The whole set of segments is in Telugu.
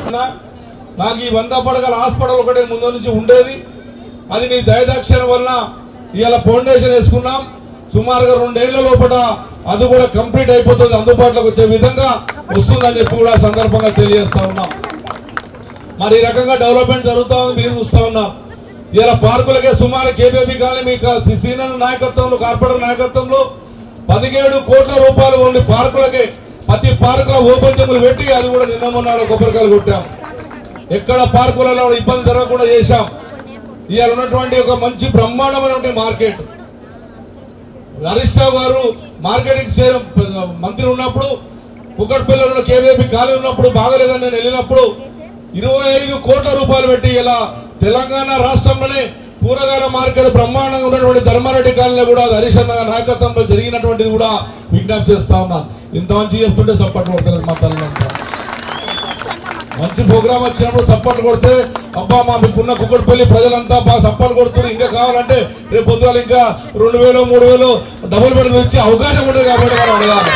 అన్నా, నాకు ఈ వంద పడగల హాస్పిటల్ ఒకటే ముందు నుంచి ఉండేది అది నీ దయదాక్షిణ వలన ఇవాళ ఫౌండేషన్ వేసుకున్నాం సుమారుగా రెండేళ్ల లోపల అది కూడా కంప్లీట్ అయిపోతుంది అందుబాటులోకి వచ్చే విధంగా వస్తుందని చెప్పి కూడా సందర్భంగా తెలియజేస్తా ఉన్నాం మరి ఈ రకంగా డెవలప్మెంట్ జరుగుతా ఉంది మీరు చూస్తా ఉన్నాం ఇలా పార్కులకే సుమారు కేబీపీ కానీ మీ సీనియర్ నాయకత్వంలో కార్పొరేటర్ నాయకత్వంలో పదిహేడు కోట్ల రూపాయలు ఓన్లీ పార్కులకే ప్రతి పార్కుల ఓపెన్ జిమ్లు పెట్టి అది కూడా నిన్న మొన్న కొబ్బరికాయలు కొట్టాం ఎక్కడ పార్కులలో ఇబ్బంది జరగకుండా చేశాం ఇవాళ ఉన్నటువంటి ఒక మంచి బ్రహ్మాండమైనటువంటి మార్కెట్ హరీష్ రావు గారు మార్కెటింగ్ చేయడం మంత్రి ఉన్నప్పుడు కుక్కట్పల్లిలో కేవీపీ ఖాళీ ఉన్నప్పుడు బాగలేదని నేను వెళ్ళినప్పుడు ఇరవై ఐదు కోట్ల రూపాయలు పెట్టి ఇలా తెలంగాణ రాష్ట్రంలోనే కూరగాయల మార్కెట్ బ్రహ్మాండంగా ఉన్నటువంటి ధర్మారెడ్డి కాలనీ కూడా అది హరీష్ అన్న గారి నాయకత్వంలో జరిగినటువంటిది కూడా విజ్ఞప్తి చేస్తా ఉన్నాను ఇంత మంచి చెప్తుంటే సపోర్ట్ కొడుతున్నారు మా తల్లిదండ్రులు మంచి ప్రోగ్రామ్ వచ్చినప్పుడు సపోర్ట్ కొడితే అబ్బా మా మీకున్న కుక్కడపల్లి ప్రజలంతా బాగా సపోర్ట్ కొడుతున్నారు ఇంకా కావాలంటే రేపు పొద్దుగాల ఇంకా రెండు వేలు మూడు వేలు డబుల్ బెడ్ ఇచ్చే అవకాశం ఉంటుంది కాబట్టి మనం అడగాలి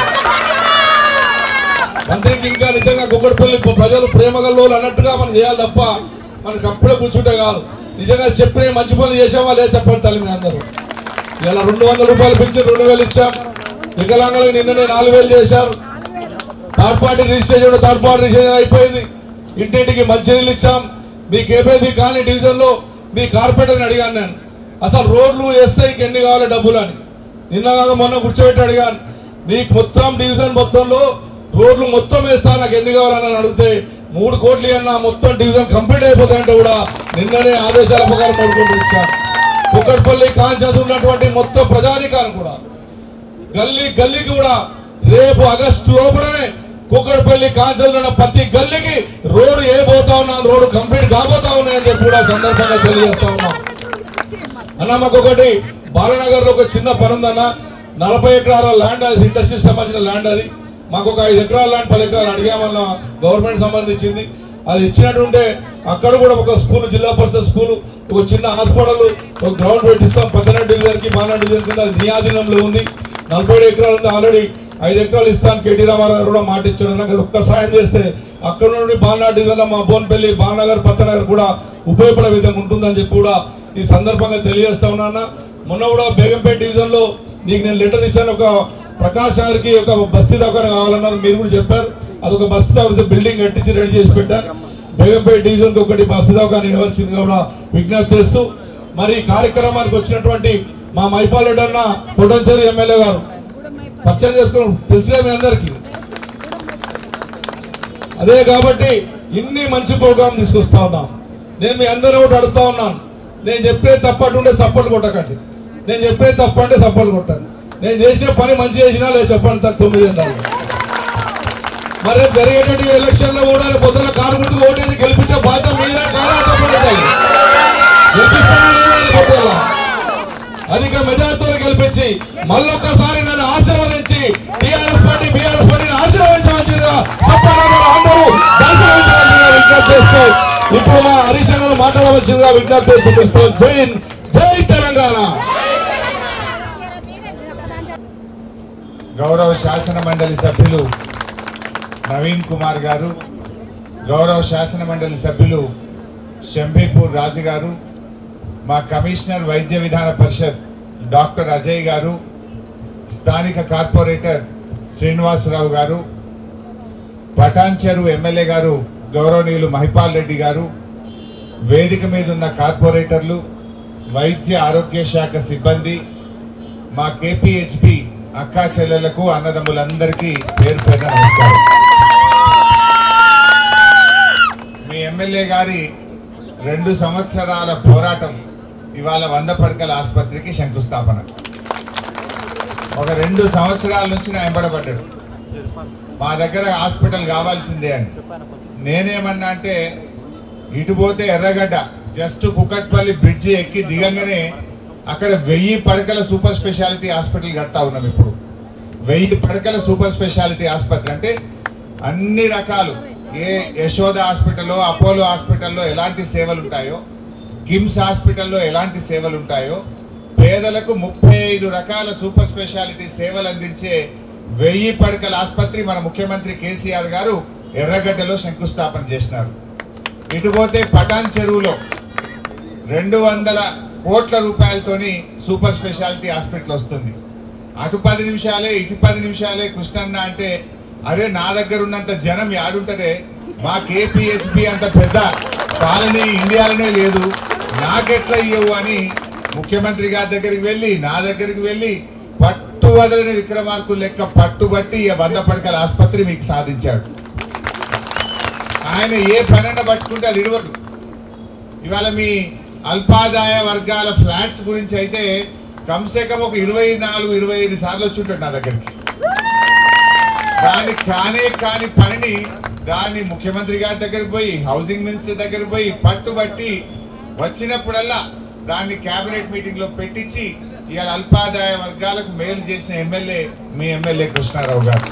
మంత్రికి ఇంకా నిజంగా కుక్కడపల్లి ప్రజలు ప్రేమగల్లోలు అన్నట్టుగా మనం చేయాలి తప్ప మనకి అప్పుడే కూర్చుంటే కాదు నిజంగా చెప్పిన మంచి పనులు చేసామా లేదా చెప్పండి తల్లి మీ అందరూ ఇలా రెండు వందల రూపాయలు పెంచి రెండు వేలు ఇచ్చాం వికలాంగులకు నిన్ననే నాలుగు వేలు చేశారు third party registration third party registration అయిపోయింది ఇంటింటికి మంచినీళ్ళు ఇచ్చాం మీ కేపీసీ కాలనీ డివిజన్ లో మీ కార్పొరేటర్ని అడిగాను నేను అసలు రోడ్లు వేస్తే ఇంక ఎన్ని కావాలి డబ్బులు అని నిన్న కాక మొన్న కూర్చోబెట్టి అడిగాను మీకు మొత్తం డివిజన్ మొత్తంలో రోడ్లు మొత్తం వేస్తా నాకు ఎన్ని కావాలని అడిగితే మూడు కోట్లు అన్న మొత్తం డివిజన్ కంప్లీట్ అయిపోతాయంటే కూడా నిన్ననే ఆదేశాల ప్రకారం మూడు కోట్లు ఇచ్చాను కుక్కట్పల్లి కాన్షియస్ ఉన్నటువంటి మొత్తం ప్రజానికాన్ని కూడా గల్లీ గల్లీకి కూడా రేపు ఆగస్టు లోపలనే కుక్కడపల్లి కాంచెలు ఉన్న ప్రతి గల్లీకి రోడ్డు ఏ పోతా ఉన్నా రోడ్డు కంప్లీట్ కాబోతా ఉన్నాయని చెప్పి కూడా సందర్భంగా తెలియజేస్తా ఉన్నాం అన్న మాకు ఒకటి బాలనగర్ లో ఒక చిన్న పని ఉందన్న నలభై ఎకరాల ల్యాండ్ అది ఇండస్ట్రీకి సంబంధించిన ల్యాండ్ అది మాకు ఒక ఐదు ఎకరాల ల్యాండ్ పది ఎకరాలు అడిగామన్న గవర్నమెంట్ సంబంధించింది అది ఇచ్చినట్టుంటే అక్కడ కూడా ఒక స్కూల్ జిల్లా పరిషత్ స్కూల్ ఒక చిన్న హాస్పిటల్ ఒక గ్రౌండ్ పెట్టిస్తాం పద్దెనిమిది డివిజన్ కి బాలనాడు డివిజన్ కింద అది నీ ఆధీనంలో ఉంది నలభై ఏడు ఎకరాలు ఉంది ఆల్రెడీ ఐదు ఎకరాలు ఇస్తాను కేటీ రామారావు గారు కూడా మాట ఇచ్చాడు నాకు ఒక్క సాయం చేస్తే అక్కడ నుండి బాలనాడు డివిజన్ మా బోన్పల్లి బాలనగర్ పత్తనగర్ కూడా ఉపయోగపడే విధంగా ఉంటుందని చెప్పి కూడా ఈ సందర్భంగా తెలియజేస్తా ఉన్నాను మొన్న కూడా బేగంపేట డివిజన్ లో నీకు నేను లెటర్ ఇచ్చాను ఒక ప్రకాష్ గారికి ఒక బస్తీ దవాఖాన కావాలన్నారు మీరు కూడా చెప్పారు అదొక బస్తీ దవాఖాన బిల్డింగ్ కట్టించి రెడీ చేసి పెట్టారు బేగంపేట డివిజన్ కి ఒకటి బస్తీ దవాఖాన ఇవ్వాల్సిందిగా కూడా విజ్ఞప్తి చేస్తూ మరి ఈ కార్యక్రమానికి వచ్చినటువంటి మా మైపాల్ రెడ్డి అన్న పొటెన్షియల్ ఎమ్మెల్యే గారు పరిచయం చేసుకోవడం తెలిసినా మీ అందరికీ అదే కాబట్టి ఇన్ని మంచి ప్రోగ్రాం తీసుకొస్తా ఉన్నాం నేను మీ అందరూ ఒకటి అడుగుతా ఉన్నాను నేను చెప్పే తప్పట్టు ఉంటే సపోర్ట్ కొట్టకండి నేను చెప్పే తప్పు అంటే సపోర్ట్ కొట్టండి నేను చేసిన పని మంచి చేసినా లేదు చెప్పండి తక్కువ తొమ్మిది ఉండాలి మరి రేపు జరిగేటువంటి ఎలక్షన్ లో కూడా రేపు పొద్దున కారు గుర్తుకు ఓటేసి గెలిపించే బాధ్యత మీద కాదా చెప్పండి తల్లి. గెలిపిస్తానా లేదా రేపు పొద్దున? అధిక మెజార్టీతో గెలిపించి మళ్ళొక్కసారి నన్ను ఆశీర్వదించి టీఆర్ఎస్ పార్టీ బీఆర్ఎస్ పార్టీని ఆశీర్వదించవలసిందిగా సప్పనంలో అందరూ దర్శనవించవలసిందిగా విజ్ఞప్తి చేస్తూ ఇప్పుడు మా హరీష్ అన్నను మాట్లాడవలసిందిగా విజ్ఞప్తి చేస్తూ పిలుస్తూ జై హింద్, జై తెలంగాణ గౌరవ శాసన మండలి సభ్యులు నవీన్ కుమార్ గారు గౌరవ శాసన మండలి సభ్యులు షంబీపూర్ రాజు గారు మా కమిషనర్ వైద్య విధాన పరిషత్ డాక్టర్ అజయ్ గారు స్థానిక కార్పొరేటర్ శ్రీనివాసరావు గారు పటాన్చెరు ఎమ్మెల్యే గారు గౌరవనీయులు మహిపాల్ రెడ్డి గారు వేదిక మీద ఉన్న కార్పొరేటర్లు వైద్య ఆరోగ్య శాఖ సిబ్బంది మా కేపీహెచ్పి అక్కా చెల్లెలకు అన్నదమ్ములందరికీ పేరు పేరున నమస్కారం మీ ఎమ్మెల్యే గారి రెండు సంవత్సరాల పోరాటం ఇవాళ వంద పడకల ఆసుపత్రికి శంకుస్థాపన ఒక రెండు సంవత్సరాల నుంచి నా ఎంబడబడ్డాడు మా దగ్గర హాస్పిటల్ కావాల్సిందే అని నేనేమన్నా అంటే ఇటు పోతే ఎర్రగడ్డ జస్ట్ కుకట్పల్లి బ్రిడ్జి ఎక్కి దిగంగానే అక్కడ వెయ్యి పడకల సూపర్ స్పెషాలిటీ హాస్పిటల్ కడతా ఉన్నాం ఇప్పుడు వెయ్యి పడకల సూపర్ స్పెషాలిటీ ఆసుపత్రి అంటే అన్ని రకాలు ఏ యశోద హాస్పిటల్లో అపోలో హాస్పిటల్లో ఎలాంటి సేవలు ఉంటాయో కిమ్స్ హాస్పిటల్లో ఎలాంటి సేవలు ఉంటాయో పేదలకు ముప్పై ఐదు రకాల సూపర్ స్పెషాలిటీ సేవలు అందించే వెయ్యి పడకల ఆసుపత్రి మన ముఖ్యమంత్రి కేసీఆర్ గారు ఎర్రగడ్డలో శంకుస్థాపన చేసినారు ఇటు పోతే పటాన్ చెరువులో రెండు వందల కోట్ల రూపాయలతోని సూపర్ స్పెషాలిటీ హాస్పిటల్ వస్తుంది అటు పది నిమిషాలే ఇటు పది నిమిషాలే కృష్ణన్న అంటే అరే నా దగ్గర ఉన్నంత జనం యాడుంటదే మా కేపీహెచ్బి అంత పెద్ద కాలనీ ఇండియాలోనే లేదు నాకెట్లా ఇవ్వవు అని ముఖ్యమంత్రి గారి దగ్గరికి వెళ్ళి నా దగ్గరికి వెళ్ళి పట్టు వదలని విక్రమార్కులు లెక్క పట్టుబట్టి ఈ వంద పడకల ఆసుపత్రి మీకు సాధించాడు ఆయన ఏ పనన్న పట్టుకుంటే అది ఇవ్వడు ఇవాళ మీ అల్పాదాయ వర్గాల ఫ్లాట్స్ గురించి అయితే కమ్సే కమ్ ఒక ఇరవై నాలుగు ఇరవై ఐదు సార్లు వచ్చి ఉంటాడు నా దగ్గరికి దాని కానే కాని పనిని దాన్ని ముఖ్యమంత్రి గారి దగ్గరికి పోయి హౌసింగ్ మినిస్టర్ దగ్గరికి పోయి పట్టుబట్టి వచ్చినప్పుడల్లా దాన్ని కేబినెట్ మీటింగ్ లో పెట్టించి ఇవాళ అల్పాదాయ వర్గాలకు మేలు చేసిన ఎమ్మెల్యే మీ ఎమ్మెల్యే కృష్ణారావు గారు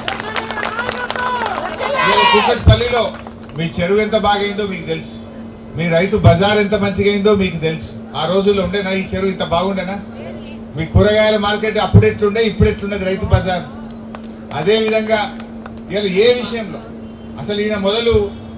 ఇవాళ కూకట్పల్లిలో మీ చెరువు ఎంత బాగైందో మీకు తెలుసు మీ రైతు బజార్ ఎంత మంచిగా అయిందో మీకు తెలుసు ఆ రోజుల్లో ఉండేనా ఈ చెరువు ఇంత బాగుండేనా మీ కూరగాయల మార్కెట్ అప్పుడు ఎట్లుండే ఇప్పుడు ఎట్లున్నది రైతు బజార్ అదే విధంగా ఇవాళ ఏ విషయంలో అసలు ఈయన మొదలు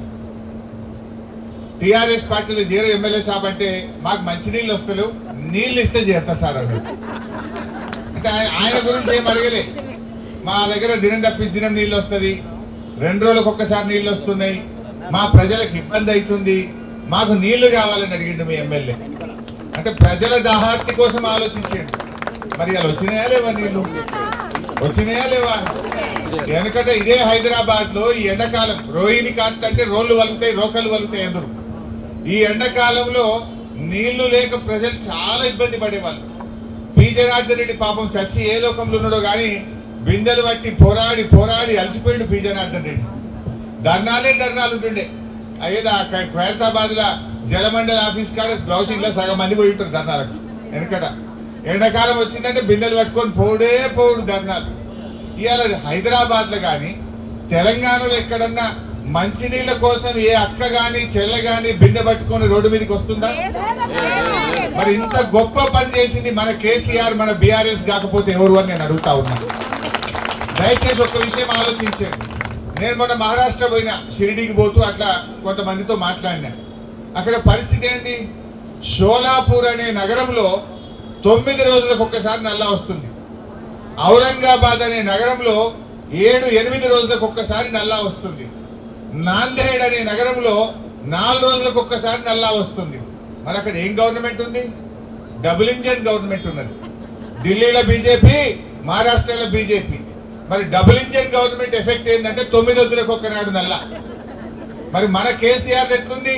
టిఆర్ఎస్ పార్టీలో జీరో ఎమ్మెల్యే సాబ్ అంటే మాకు మంచినీళ్ళు వస్తలేవు నీళ్ళు ఇస్తే చేస్తా సార్ అన్నాడు అంటే ఆయన ఆయన గురించి ఏం అడగలే మా దగ్గర దినం తప్పించి దినం నీళ్ళు వస్తుంది రెండు రోజులకు ఒక్కసారి నీళ్ళు వస్తున్నాయి మా ప్రజలకు ఇబ్బంది అవుతుంది మాకు నీళ్లు కావాలని అడిగిండు మీ ఎమ్మెల్యే అంటే ప్రజల దాహార్తి కోసం ఆలోచించాడు మరి అలా వచ్చినాయా లేవా నీళ్లు వచ్చినాయా లేవా వెనకట ఇదే హైదరాబాద్ లో ఈ ఎండాకాలం రోహిణి కాంతి అంటే రోడ్లు వలుగుతాయి రోకలు వలుగుతాయి అందరూ ఈ ఎండాకాలంలో నీళ్లు లేక ప్రజలు చాలా ఇబ్బంది పడేవాళ్ళు పి జనార్దన్ రెడ్డి పాపం చచ్చి ఏ లోకంలో ఉన్నాడో గాని బిందెలు బట్టి పోరాడి పోరాడి అలసిపోయిండు పి జనార్దన్ రెడ్డి ధర్నాలే ధర్నాలు ఉంటుండే అయ్యేదా ఖైరతాబాద్ లా జలమండల ఆఫీస్ కాడ బ్లౌసింగ్ లో సగం మంది పోయి ఉంటారు ధర్నాలకు వెనకట ఎండాకాలం వచ్చిందంటే బిందెలు పట్టుకొని పోడే పోడు ధర్నాలు ఇవాళ హైదరాబాద్ లో గాని తెలంగాణలో ఎక్కడన్నా మంచినీళ్ళ కోసం ఏ అక్క గాని చెల్లె గాని బిందె పట్టుకొని రోడ్డు మీదకి వస్తుందా మరి ఇంత గొప్ప పని చేసింది మన కేసీఆర్ మన బీఆర్ఎస్ కాకపోతే ఎవరు అని నేను అడుగుతా ఉన్నా దయచేసి ఒక విషయం ఆలోచించండి నేను మొన్న మహారాష్ట్ర పోయినా షిరిడీకి పోతూ అట్లా కొంతమందితో మాట్లాడినా అక్కడ పరిస్థితి ఏంటి షోలాపూర్ అనే నగరంలో తొమ్మిది రోజులకు ఒక్కసారి నల్లా వస్తుంది ఔరంగాబాద్ అనే నగరంలో ఏడు ఎనిమిది రోజులకు ఒక్కసారి నల్లా వస్తుంది నాందేడ్ అనే నగరంలో నాలుగు రోజులకు ఒక్కసారి నల్లా వస్తుంది మరి అక్కడ ఏం గవర్నమెంట్ ఉంది డబుల్ ఇంజన్ గవర్నమెంట్ ఉన్నది ఢిల్లీలో బీజేపీ మహారాష్ట్రలో బీజేపీ మరి డబుల్ ఇంజన్ గవర్నమెంట్ ఎఫెక్ట్ ఏంటంటే తొమ్మిది వద్దులకు ఒక్కనాడు నల్ల మరి మన కేసీఆర్ ఎట్లుంది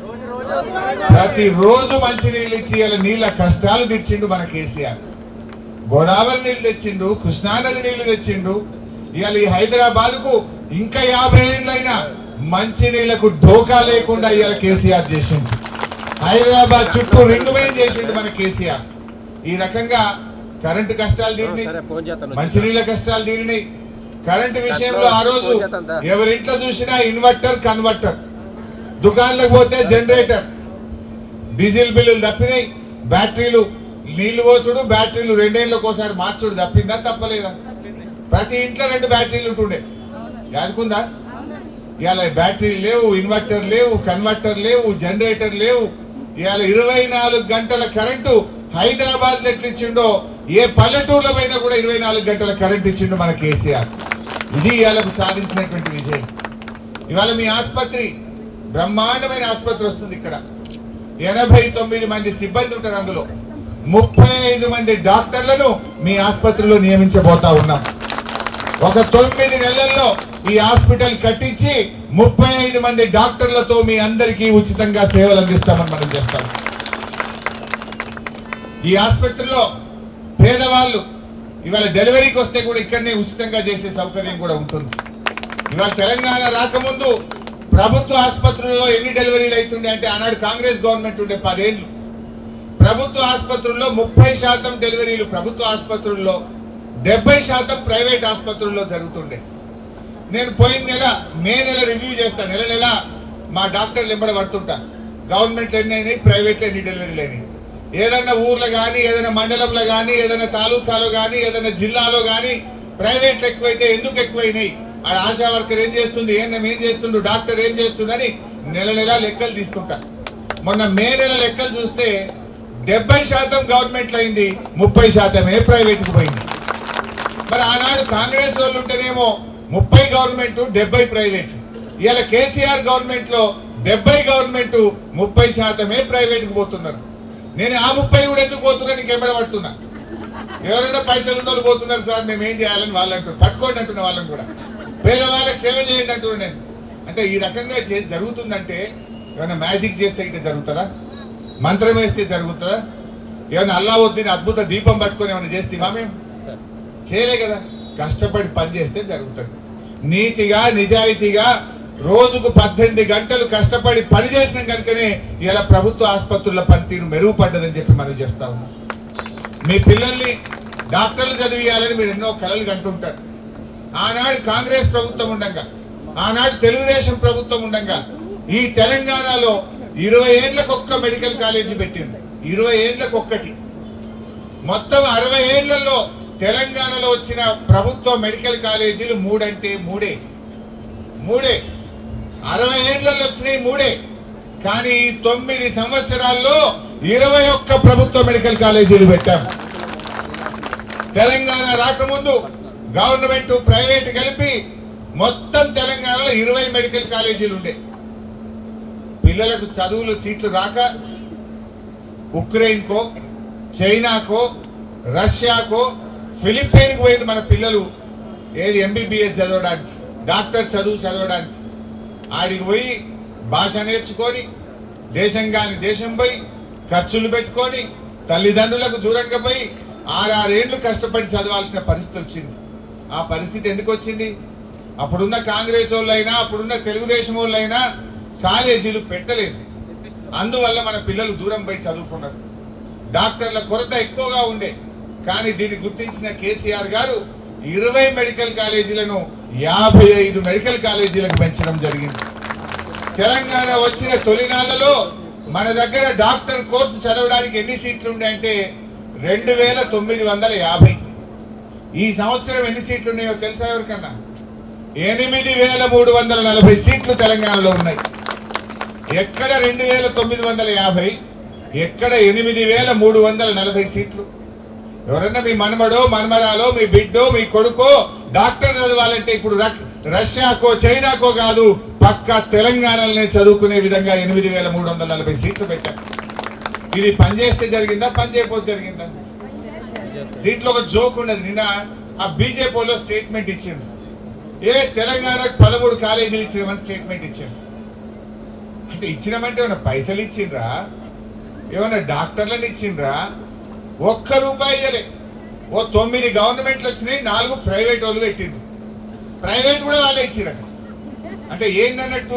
ప్రతి రోజు మంచి నీళ్ళు ఇచ్చి ఇలా నీళ్ళ కష్టాలు తెచ్చిండు మన కేసీఆర్ గోదావరి నీళ్లు తెచ్చిండు కృష్ణానది నీళ్లు తెచ్చిండు ఇవాళ ఈ హైదరాబాద్ కు ఇంకా యాభై ఏళ్ళైనా మంచి నీళ్లకు డోకా లేకుండా ఇవాళ కేసీఆర్ చేసిండు హైదరాబాద్ చుట్టూ రింగ్ మెయిన్ చేసిండు మన కేసీఆర్ ఈ రకంగా కరెంటు కష్టాలు తీరినాయి సరే ఫోన్ చేస్తాను మంచినీళ్ళ కష్టాలు తీరినాయి కరెంటు విషయంలో ఆ రోజు ఎవరింట్లో చూసినా ఇన్వర్టర్ కన్వర్టర్ దుకాణాలకు పోతే జనరేటర్ డీజిల్ బిల్లులు తప్పినాయి బ్యాటరీలు నీళ్లు పోసుడు బ్యాటరీలు రెండేళ్ళకి ఒకసారి మార్చుడు తప్పిందా తప్పలేదా ప్రతి ఇంట్లో రెండు బ్యాటరీలు ఉంటుండే యాదుకుందా ఇవాళ బ్యాటరీలు లేవు ఇన్వర్టర్ లేవు కన్వర్టర్ లేవు జనరేటర్ లేవు ఇవాళ ఇరవై నాలుగు గంటల కరెంటు హైదరాబాద్ ఇచ్చిండో ఏ పల్లెటూర్ల పైన కూడా ఇరవై నాలుగు గంటల కరెంట్ ఇచ్చిండు మన కేసీఆర్ ఇది ఇవాళ సాధించినటువంటి విజయం ఇవాళ మీ ఆసుపత్రి బ్రహ్మాండమైన ఆసుపత్రి వస్తుంది ఇక్కడ ఎనభై తొమ్మిది మంది సిబ్బంది ఉంటారు అందులో ముప్పై ఐదు మంది డాక్టర్లను మీ ఆసుపత్రిలో నియమించబోతా ఉన్నాం ఒక తొమ్మిది నెలల్లో ఈ హాస్పిటల్ కట్టించి ముప్పై ఐదు మంది డాక్టర్లతో మీ అందరికీ ఉచితంగా సేవలు అందిస్తామని మనం చేస్తాం ఈ ఆసుపత్రిలో పేదవాళ్ళు ఇవాళ డెలివరీకి వస్తే కూడా ఇక్కడనే ఉచితంగా చేసే సౌకర్యం కూడా ఉంటుంది ఇవాళ తెలంగాణ రాకముందు ప్రభుత్వ ఆసుపత్రుల్లో ఎన్ని డెలివరీలు అవుతుండే అంటే ఆనాడు కాంగ్రెస్ గవర్నమెంట్ ఉండే పదేళ్ళు ప్రభుత్వ ఆసుపత్రుల్లో ముప్పై శాతం డెలివరీలు ప్రభుత్వ ఆసుపత్రుల్లో డెబ్బై శాతం ప్రైవేట్ ఆసుపత్రుల్లో జరుగుతుండే నేను పోయిన నెల మే నెల రివ్యూ చేస్తా నెల నెల మా డాక్టర్లు ఎంబడ పడుతుంటా గవర్నమెంట్ ఎన్ని అయినాయి ప్రైవేట్ ఎన్ని డెలివరీలు అయినాయి ఏదైనా ఊర్లో కానీ ఏదైనా మండలంలో కానీ ఏదైనా తాలూకాలో కానీ ఏదైనా జిల్లాలో కానీ ప్రైవేట్లు ఎక్కువైతే ఎందుకు ఎక్కువైనాయి ఆ ఆశా వర్కర్ ఏం చేస్తుంది ఏం ఏం చేస్తుండు డాక్టర్ ఏం చేస్తుండని నెల నెల లెక్కలు తీసుకుంటా మొన్న మే నెల లెక్కలు చూస్తే డెబ్బై శాతం గవర్నమెంట్ అయింది ముప్పై శాతమే ప్రైవేట్కి పోయింది మరి ఆనాడు కాంగ్రెస్ వాళ్ళు ఉంటేనేమో ముప్పై గవర్నమెంట్ డెబ్బై ప్రైవేట్ ఇవాళ కేసీఆర్ గవర్నమెంట్ లో డెబ్బై గవర్నమెంట్ ముప్పై శాతమే ప్రైవేట్ కి పోతున్నారు నేను ఆ ముప్పై కూడా ఎందుకు పోతున్నా నీకు పడుతున్నా ఎవరైనా పైసలు ఉన్న వాళ్ళు పోతున్నారు సార్ మేము ఏం చేయాలని వాళ్ళు అంటారు పట్టుకోండి అంటున్న వాళ్ళని కూడా పేదవాళ్ళకి సేవ చేయండి అంటున్నాను నేను అంటే ఈ రకంగా చే- జరుగుతుందంటే ఏమైనా మ్యాజిక్ చేస్తే ఇట్లా జరుగుతుందా మంత్రం వేస్తే జరుగుతుందా ఏమైనా అల్లా వద్దని అద్భుత దీపం పట్టుకొని ఏమైనా చేస్తే మేము చేయలే కదా కష్టపడి పని చేస్తే జరుగుతుంది నీతిగా నిజాయితీగా రోజుకు పద్దెనిమిది గంటలు కష్టపడి పని చేసిన కనుకనే ఇలా ప్రభుత్వ ఆసుపత్రుల పనితీరు మెరుగుపడ్డదని చెప్పి మనం చేస్తా ఉన్నాం మీ పిల్లల్ని డాక్టర్లు చదివియాలని మీరు ఎన్నో కలలు కంటుంటారు ఆనాడు కాంగ్రెస్ ప్రభుత్వం ఉండగా ఆనాడు తెలుగుదేశం ప్రభుత్వం ఉండగా ఈ తెలంగాణలో ఇరవై ఏళ్ళకు ఒక్క మెడికల్ కాలేజీ పెట్టింది ఇరవై ఏళ్ళకు ఒక్కటి మొత్తం అరవై ఏళ్లలో తెలంగాణలో వచ్చిన ప్రభుత్వ మెడికల్ కాలేజీలు మూడంటే మూడే మూడే అరవై ఏళ్లలో వచ్చినాయి మూడే కానీ ఈ తొమ్మిది సంవత్సరాల్లో ఇరవై ఒక్క ప్రభుత్వ మెడికల్ కాలేజీలు పెట్టాం తెలంగాణ రాకముందు గవర్నమెంట్ ప్రైవేట్ కలిపి మొత్తం తెలంగాణలో ఇరవై మెడికల్ కాలేజీలు ఉండే పిల్లలకు చదువులు సీట్లు రాక ఉక్రెయిన్కో చైనాకో రష్యాకో ఫిలిప్పైన్కి పోయిన మన పిల్లలు ఏది ఎంబీబీఎస్ చదవడానికి డాక్టర్ చదువు చదవడానికి ఆడికి పోయి భాష నేర్చుకొని దేశం కాని దేశం పోయి ఖర్చులు పెట్టుకొని తల్లిదండ్రులకు దూరంగా పోయి ఆరేళ్లు కష్టపడి చదవాల్సిన పరిస్థితి వచ్చింది ఆ పరిస్థితి ఎందుకు వచ్చింది అప్పుడున్న కాంగ్రెస్ వాళ్ళైనా అప్పుడున్న తెలుగుదేశం వాళ్ళైనా కాలేజీలు పెట్టలేదు అందువల్ల మన పిల్లలు దూరం పోయి చదువుకున్నారు డాక్టర్ల కొరత ఎక్కువగా ఉండే కానీ దీన్ని గుర్తించిన కేసీఆర్ గారు ఇరవై మెడికల్ కాలేజీలను యాభై ఐదు మెడికల్ కాలేజీలకు పెంచడం జరిగింది తెలంగాణ వచ్చిన తొలినాళ్లలో మన దగ్గర డాక్టర్ కోర్సు చదవడానికి ఎన్ని సీట్లు ఉన్నాయంటే రెండు వేల తొమ్మిది వందల యాభై ఈ సంవత్సరం ఎన్ని సీట్లు ఉన్నాయో తెలుసా ఎవరికన్నా ఎనిమిది వేల మూడు వందల నలభై సీట్లు తెలంగాణలో ఉన్నాయి ఎక్కడ రెండు వేల తొమ్మిది వందల యాభై ఎక్కడ ఎనిమిది వేల మూడు వందల నలభై సీట్లు ఎవరన్నా మీ మనమడో మనమరాలో మీ బిడ్డో మీ కొడుకో డాక్టర్ చదవాలంటే ఇప్పుడు రక్- రష్యాకో చైనాకో కాదు పక్క తెలంగాణలోనే చదువుకునే విధంగా ఎనిమిది వేల మూడు వందల నలభై సీట్లు పెట్టారు ఇది పని చేస్తే జరిగిందా పని చేయకపోతే జరిగిందా దీంట్లో ఒక జోక్ ఉన్నది నిన్న ఆ బీజేపీ వాళ్ళు స్టేట్మెంట్ ఇచ్చింది ఏ తెలంగాణకు పదమూడు కాలేజీలు ఇచ్చినామని స్టేట్మెంట్ ఇచ్చింది అంటే ఇచ్చినామంటే ఏమైనా పైసలు ఇచ్చిండ్రా ఏమైనా డాక్టర్లను ఇచ్చిండ్రా ఒక్క రూపాయి ఇయ్యలే ఓ తొమ్మిది గవర్నమెంట్లు వచ్చినాయి నాలుగు ప్రైవేట్ వాళ్ళు పెట్టిండ్రు ప్రైవేట్ కూడా వాళ్ళే ఇచ్చిరట అంటే ఏందన్నట్టు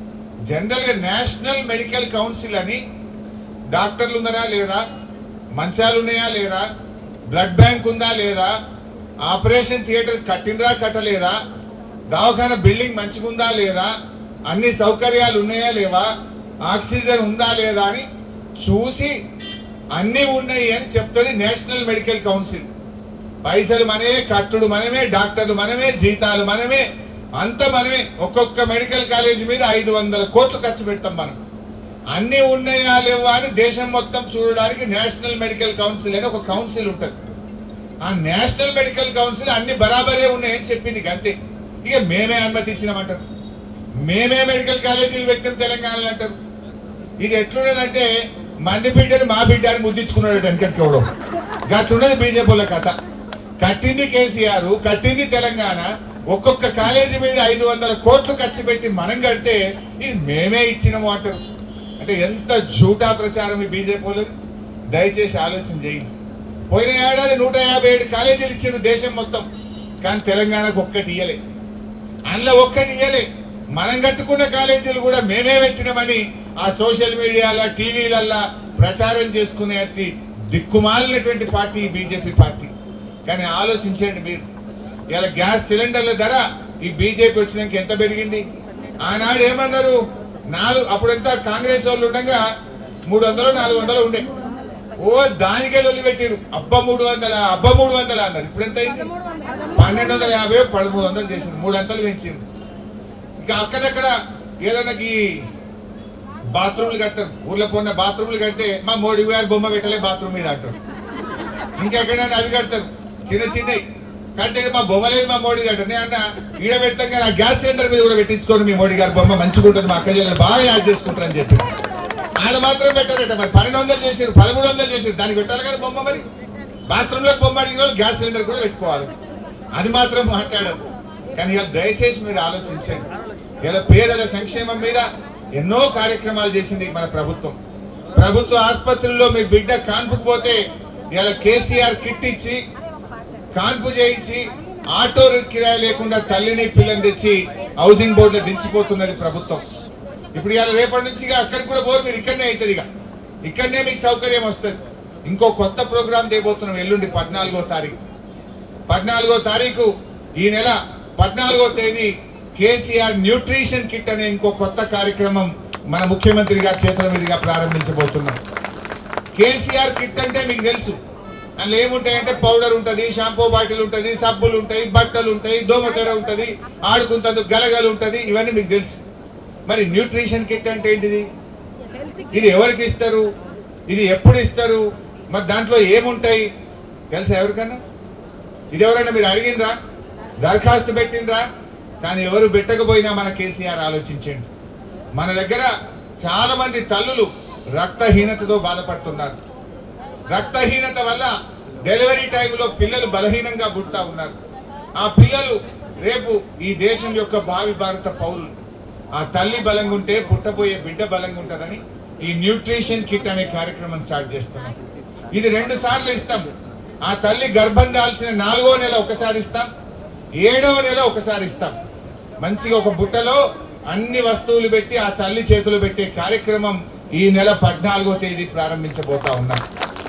జనరల్ గా నేషనల్ మెడికల్ కౌన్సిల్ అని డాక్టర్లు ఉన్నారా లేరా మంచాలు ఉన్నాయా లేరా బ్లడ్ బ్యాంక్ ఉందా లేదా ఆపరేషన్ థియేటర్ కట్టిండ్రా కట్టలేదా దవాఖాన బిల్డింగ్ మంచిగుందా లేదా అన్ని సౌకర్యాలు ఉన్నాయా లేవా ఆక్సిజన్ ఉందా లేదా అని చూసి అన్ని ఉన్నాయి అని చెప్తుంది నేషనల్ మెడికల్ కౌన్సిల్ పైసలు మనమే కట్టుడు మనమే డాక్టర్లు మనమే జీతాలు మనమే అంత మనమే ఒక్కొక్క మెడికల్ కాలేజ్ మీద ఐదు వందల కోట్లు ఖర్చు పెడతాం మనం అన్ని ఉన్నాయా లేవా అని దేశం మొత్తం చూడడానికి నేషనల్ మెడికల్ కౌన్సిల్ అని ఒక కౌన్సిల్ ఉంటుంది ఆ నేషనల్ మెడికల్ కౌన్సిల్ అన్ని బరాబరే ఉన్నాయని చెప్పింది అంతే ఇక మేమే అనుమతి ఇచ్చినామంటారు మేమే మెడికల్ కాలేజీలు పెట్టాం తెలంగాణలో అంటారు ఇది ఎట్లున్నదంటే మంది బిడ్డని మా బిడ్డ అని ముద్దించుకున్నాడు వెనకట్టుకోవడం గట్లున్నది బీజేపీ వాళ్ళ కథ కట్టింది కేసీఆర్ కట్టింది తెలంగాణ ఒక్కొక్క కాలేజీ మీద ఐదు వందల కోట్లు ఖర్చు పెట్టి మనం కడితే ఇది మేమే ఇచ్చినాము అంటారు అంటే ఎంత జూటా ప్రచారం ఈ బీజేపీ వాళ్ళది దయచేసి ఆలోచన చేయండి పోయిన ఏడాది నూట యాభై ఏడు కాలేజీలు ఇచ్చారు దేశం మొత్తం కానీ తెలంగాణకు ఒక్కటి ఇయ్యలే అందులో ఒక్కటి ఇయ్యలే మనం కట్టుకున్న కాలేజీలు కూడా మేమే పెట్టినామని ఆ సోషల్ మీడియాలో టీవీలల్లా ప్రచారం చేసుకునే అతి దిక్కుమాలినటువంటి పార్టీ బీజేపీ పార్టీ కానీ ఆలోచించండి మీరు ఇలా గ్యాస్ సిలిండర్ల ధర ఈ బీజేపీ వచ్చినాక ఎంత పెరిగింది ఆనాడు ఏమన్నారు నాలుగు అప్పుడంతా కాంగ్రెస్ వాళ్ళు ఉండగా మూడు వందలు నాలుగు వందలు ఉండే ఓ దానికే లొల్లి పెట్టారు అబ్బ మూడు వందల అబ్బ మూడు వందల అన్నారు ఇప్పుడు ఎంత అయింది పన్నెండు వందల యాభై పదమూడు వందలు చేసింది మూడు వందలు పెంచింది ఇంకా అక్కడక్కడ ఏదైనా ఈ బాత్రూమ్లు కడతారు ఊర్లో పోయిన బాత్రూమ్లు కడితే మా మోడీ గారు బొమ్మ పెట్టలే బాత్రూమ్ మీద అంటారు ఇంకెక్కడైనా అవి కడతారు చిన్న చిన్నవి కడితే మా బొమ్మ లేదు మా మోడీ అంటారు నేను అన్న ఈడ పెడతాం కానీ ఆ గ్యాస్ సిలిండర్ మీద కూడా పెట్టించుకోండి మీ మోడీ గారి బొమ్మ మంచిగా ఉంటుంది మా అక్క చెల్లెలు బాగా యాడ్ చేసుకుంటారు అని చెప్పి ఆయన మాత్రం పెట్టారట మరి పన్నెండు వందలు చేసారు పదమూడు వందలు చేసారు దానికి పెట్టాలి కదా బొమ్మ మరి బాత్రూమ్ లో బొమ్మ అడిగిన వాళ్ళు గ్యాస్ సిలిండర్ కూడా పెట్టుకోవాలి అది మాత్రం మాట్లాడదు కానీ ఇలా దయచేసి మీరు ఆలోచించండి ఇలా పేదల సంక్షేమం మీద ఎన్నో కార్యక్రమాలు చేసింది మన ప్రభుత్వం ప్రభుత్వ ఆసుపత్రుల్లో మీ బిడ్డ కాన్పుకు పోతే ఇలా కేసీఆర్ కిట్ ఇచ్చి కాన్పు చేయించి ఆటో కిరాయి లేకుండా తల్లిని పిల్లని తెచ్చి హౌసింగ్ బోర్డులో దించిపోతున్నది ప్రభుత్వం ఇప్పుడు ఇవాళ రేపటి నుంచి ఇక అక్కడికి కూడా పోరు మీరు ఇక్కడనే అవుతుంది ఇక ఇక్కడనే మీకు సౌకర్యం వస్తుంది ఇంకో కొత్త ప్రోగ్రామ్ చేయబోతున్నాం ఎల్లుండి పద్నాలుగో తారీఖు పద్నాలుగో తారీఖు ఈ నెల పద్నాలుగో తేదీ కేసీఆర్ న్యూట్రిషన్ కిట్ అనే ఇంకో కొత్త కార్యక్రమం మన ముఖ్యమంత్రి గారి చేతుల మీదుగా ప్రారంభించబోతున్నాం కేసీఆర్ కిట్ అంటే మీకు తెలుసు అందులో ఏముంటాయంటే పౌడర్ ఉంటది షాంపూ బాటిల్ ఉంటది సబ్బులు ఉంటాయి బట్టలు ఉంటాయి దోమతెర ఉంటది ఆడుకుంటుంది గలగలు ఉంటది ఇవన్నీ మీకు తెలుసు మరి న్యూట్రిషన్ కిట్ అంటే ఏంటిది ఇది ఎవరికి ఇస్తారు ఇది ఎప్పుడు ఇస్తారు మరి దాంట్లో ఏముంటాయి తెలుసా ఎవరికన్నా ఇది ఎవరైనా మీరు అడిగినరా దరఖాస్తు పెట్టినరా కానీ ఎవరు పెట్టకపోయినా మన కేసీఆర్ ఆలోచించండి మన దగ్గర చాలా మంది తల్లులు రక్తహీనతతో బాధపడుతున్నారు రక్తహీనత వల్ల డెలివరీ టైంలో పిల్లలు బలహీనంగా పుడతా ఉన్నారు ఆ పిల్లలు రేపు ఈ దేశం యొక్క భావి భారత పౌరులు ఆ తల్లి బలంగా ఉంటే పుట్టబోయే బిడ్డ బలంగా ఉంటుందని ఈ న్యూట్రిషన్ కిట్ అనే కార్యక్రమం స్టార్ట్ చేస్తున్నాం ఇది రెండు సార్లు ఇస్తాం ఆ తల్లి గర్భం దాల్చిన నాలుగో నెల ఒకసారి ఇస్తాం ఏడవ నెల ఒకసారి ఇస్తాం మంచిగా ఒక బుట్టలో అన్ని వస్తువులు పెట్టి ఆ తల్లి చేతులు పెట్టే కార్యక్రమం ఈ నెల పద్నాలుగో తేదీ ప్రారంభించబోతా ఉన్నాం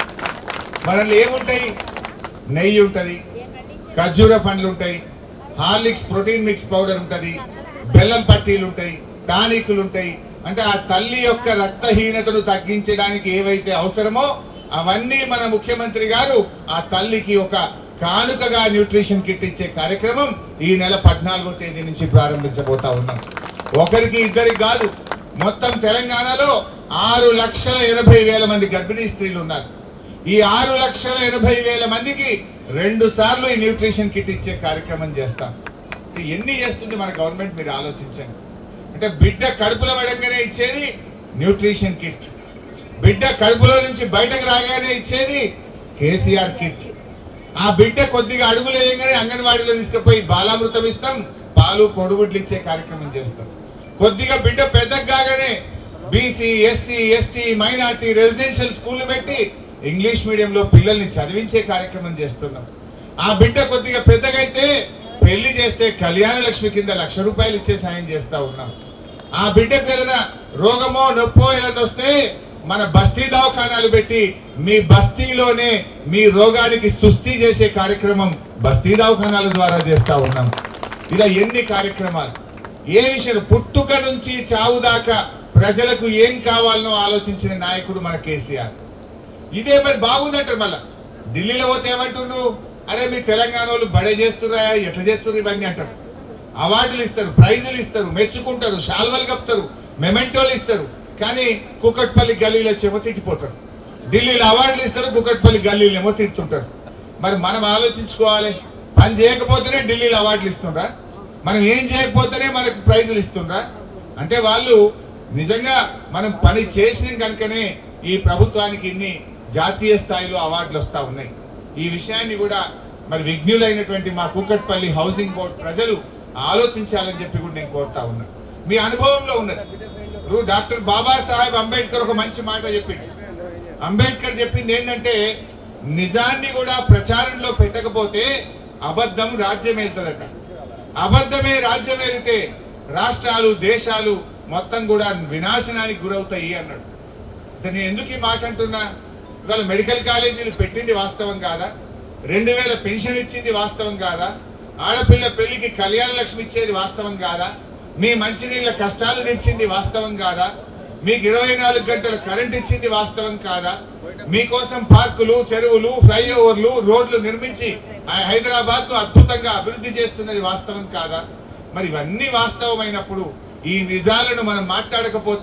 మనల్ని ఏముంటాయి నెయ్యి ఉంటది ఖర్జూర పండ్లు ఉంటాయి హార్లిక్స్ ప్రోటీన్ మిక్స్ పౌడర్ ఉంటది బెల్లం పట్టీలు ఉంటాయి టానిక్లు ఉంటాయి అంటే ఆ తల్లి యొక్క రక్తహీనతను తగ్గించడానికి ఏవైతే అవసరమో అవన్నీ మన ముఖ్యమంత్రి గారు ఆ తల్లికి ఒక కానుకగా న్యూట్రిషన్ కిట్ ఇచ్చే కార్యక్రమం ఈ నెల పద్నాలుగో తేదీ నుంచి ప్రారంభించబోతా ఉన్నాం ఒకరికి ఇద్దరికి కాదు మొత్తం తెలంగాణలో ఆరు లక్షల ఎనభై వేల మంది గర్భిణీ స్త్రీలు ఉన్నారు ఈ ఆరు లక్షల ఎనభై వేల మందికి రెండు సార్లు ఈ న్యూట్రిషన్ కిట్ ఇచ్చే కార్యక్రమం చేస్తాం ఇది ఎన్ని చేస్తుంది మన గవర్నమెంట్ మీరు ఆలోచించండి అంటే బిడ్డ కడుపులో పడంగానే ఇచ్చేది న్యూట్రిషన్ కిట్ బిడ్డ కడుపులో నుంచి బయటకు రాగానే ఇచ్చేది కేసీఆర్ కిట్ ఆ బిడ్డ కొద్దిగా అడుగులు వేయగానే అంగన్వాడీలో తీసుకుపోయి బాలామృతం ఇస్తాం పాలు కొడుగుడ్లు ఇచ్చే కార్యక్రమం చేస్తాం కొద్దిగా బిడ్డ పెద్దగా కాగానే BC SC ST minority residential school పెట్టి ఇంగ్లీష్ మీడియంలో పిల్లల్ని చదివించే కార్యక్రమం చేస్తున్నాం ఆ బిడ్డ కొద్దిగా పెద్దగైతే పెళ్లి చేస్తే కళ్యాణ లక్ష్మి కింద లక్ష రూపాయలు ఇచ్చే సాయం చేస్తా ఉన్నాం ఆ బిడ్డకు ఏదైనా రోగమో నొప్పో ఏదైనా వస్తే మన బస్తీ దవాఖానాలు పెట్టి మీ బస్తీలోనే మీ రోగానికి సుస్థి చేసే కార్యక్రమం బస్తీ దవాఖానాల ద్వారా చేస్తా ఉన్నాం ఇలా ఎన్ని కార్యక్రమాలు ఏ విషయం పుట్టుక నుంచి చావు దాకా ప్రజలకు ఏం కావాలనో ఆలోచించిన నాయకుడు మన కేసీఆర్ ఇదే మరి బాగుందంటారు మళ్ళా ఢిల్లీలో పోతే ఏమంటున్నారు అరే మీ తెలంగాణ వాళ్ళు బడే చేస్తున్నా ఎట్లా చేస్తున్నారు ఇవన్నీ అంటారు అవార్డులు ఇస్తారు ప్రైజులు ఇస్తారు మెచ్చుకుంటారు శాల్వలు కప్తారు మెమెంటోలు ఇస్తారు కానీ కుకట్పల్లి గల్లీలో వచ్చేమో తిట్టిపోతారు ఢిల్లీలో అవార్డులు ఇస్తారు కుకట్పల్లి గల్లీలో ఏమో తిడుతుంటారు మరి మనం ఆలోచించుకోవాలి పని చేయకపోతేనే ఢిల్లీలో అవార్డులు ఇస్తుండ్రా మనం ఏం చేయకపోతేనే మనకు ప్రైజులు ఇస్తుండ్రా అంటే వాళ్ళు నిజంగా మనం పని చేసిన కనుకనే ఈ ప్రభుత్వానికి ఇన్ని జాతీయ స్థాయిలో అవార్డులు వస్తా ఉన్నాయి ఈ విషయాన్ని కూడా మరి విఘ్నులైనటువంటి మా కూకట్పల్లి హౌసింగ్ బోర్డ్ ప్రజలు ఆలోచించాలని చెప్పి కూడా నేను కోరుతా ఉన్నా మీ అనుభవంలో ఉన్నది ఇప్పుడు డాక్టర్ బాబాసాహెబ్ అంబేద్కర్ ఒక మంచి మాట చెప్పింది అంబేద్కర్ చెప్పింది ఏంటంటే నిజాన్ని కూడా ప్రచారంలో పెట్టకపోతే అబద్ధం రాజ్యం వెళ్తుందట అబద్ధమే రాజ్యం వెళితే రాష్ట్రాలు దేశాలు మొత్తం కూడా వినాశనానికి గురవుతాయి అన్నాడు అంటే నేను ఎందుకు ఈ మాట అంటున్నా ఇవాళ మెడికల్ కాలేజీలు పెట్టింది వాస్తవం కాదా రెండు వేల పెన్షన్ ఇచ్చింది వాస్తవం కాదా ఆడపిల్ల పెళ్లికి కళ్యాణ లక్ష్మి ఇచ్చేది వాస్తవం కాదా మీ మంచినీళ్ళ కష్టాలు తెచ్చింది వాస్తవం కాదా మీకు ఇరవై నాలుగు గంటల కరెంట్ ఇచ్చింది వాస్తవం కాదా మీకోసం పార్కులు చెరువులు ఫ్లైఓవర్లు రోడ్లు నిర్మించి హైదరాబాద్ ను అద్భుతంగా అభివృద్ధి చేస్తున్నది వాస్తవం కాదా మరి ఇవన్నీ వాస్తవమైనప్పుడు ఈ నిజాలను మనం మాట్లాడకపోతే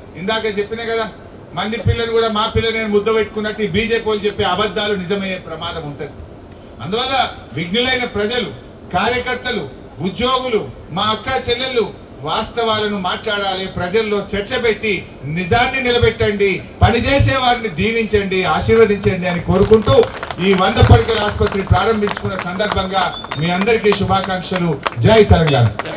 ఇందాక చెప్పినా కదా మంది పిల్లలు కూడా మా పిల్లలు నేను ముద్ద పెట్టుకున్నట్టు ఈ బీజేపీ వాళ్ళు చెప్పే అబద్ధాలు నిజమయ్యే ప్రమాదం ఉంటుంది అందువల్ల విఘ్నులైన ప్రజలు కార్యకర్తలు ఉద్యోగులు మా అక్క చెల్లెళ్ళు వాస్తవాలను మాట్లాడాలి ప్రజల్లో చర్చ పెట్టి నిజాన్ని నిలబెట్టండి పనిచేసే వారిని దీవించండి ఆశీర్వదించండి అని కోరుకుంటూ ఈ వంద పడకల ఆసుపత్రి ప్రారంభించుకున్న సందర్భంగా మీ అందరికీ శుభాకాంక్షలు జై తెలంగాణ